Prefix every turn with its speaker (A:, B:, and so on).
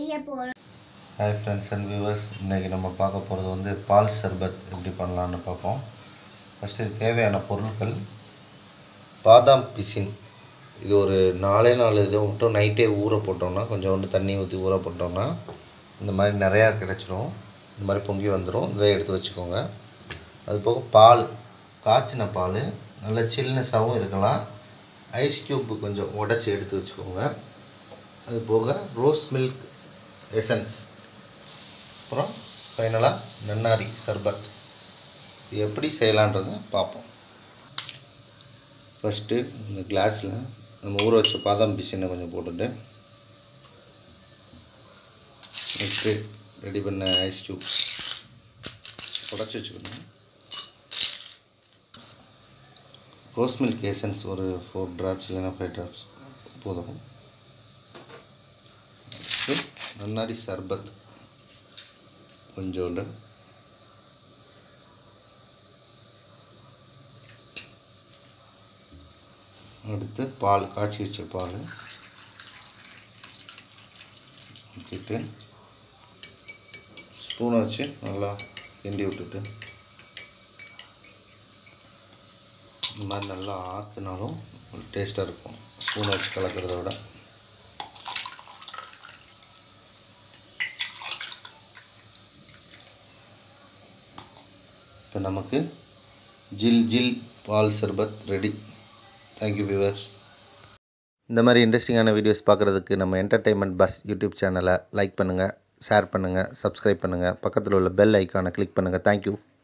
A: செய்ய போகிறோம்
B: hi friends and viewers இன்றைக்கி நம்ம பார்க்க போகிறது வந்து பால் சர்பத் எப்படி பண்ணலான்னு பார்ப்போம் ஃபஸ்ட்டு இது தேவையான பொருட்கள் பாதாம் பிசின் இது ஒரு நாலே நாலு இது மட்டும் நைட்டே ஊற போட்டோம்னா கொஞ்சோண்டு தண்ணி ஊற்றி ஊற போட்டோம்னா இந்த மாதிரி நிறையா கிடச்சிரும் இந்த மாதிரி பொங்கி வந்துடும் இதை எடுத்து வச்சுக்கோங்க அது போக பால் காய்ச்சின பால் நல்ல சில்னஸாகவும் இருக்கலாம் ஐஸ் க்யூப் கொஞ்சம் உடச்சி எடுத்து வச்சுக்கோங்க அது போக ரோஸ் மில்க் எசன்ஸ் அப்புறம் ஃபைனலாக நன்னாரி சர்பத் இது எப்படி செய்யலான்றதை பார்ப்போம் ஃபஸ்ட்டு இந்த கிளாஸில் நம்ம ஊற வச்ச பாதாம் பிசினை கொஞ்சம் போட்டுட்டு நெக்ஸ்ட்டு ரெடி பண்ண ஐஸ் க்யூப் உடச்சி வச்சுக்கணும் ரோஸ் மில்க் எசன்ஸ் ஒரு ஃபோர் ட்ராப்ஸ் இல்லைன்னா ஃபைவ் ட்ராப்ஸ் போதும் அடுத்து நன்னாரி சர்பத் கொஞ்சோண்டு அடுத்து பால் காய்ச்சி வச்ச பால் ஊற்றிட்டு ஸ்பூனை வச்சு நல்லா கிண்டி விட்டுட்டு இந்த மாதிரி நல்லா ஆற்றுனாலும் டேஸ்ட்டாக இருக்கும் ஸ்பூனை வச்சு கலக்கிறத விட இப்போ நமக்கு ஜில் ஜில் பால் சர்பத் ரெடி தேங்க்யூ வியூவர்ஸ் இந்த மாதிரி இன்ட்ரெஸ்டிங்கான வீடியோஸ் பார்க்குறதுக்கு நம்ம என்டர்டெயின்மெண்ட் பஸ் யூடியூப் சேனலை லைக் பண்ணுங்கள் ஷேர் பண்ணுங்கள் சப்ஸ்கிரைப் பண்ணுங்கள் பக்கத்தில் உள்ள பெல் ஐக்கானை கிளிக் பண்ணுங்கள் தேங்க்யூ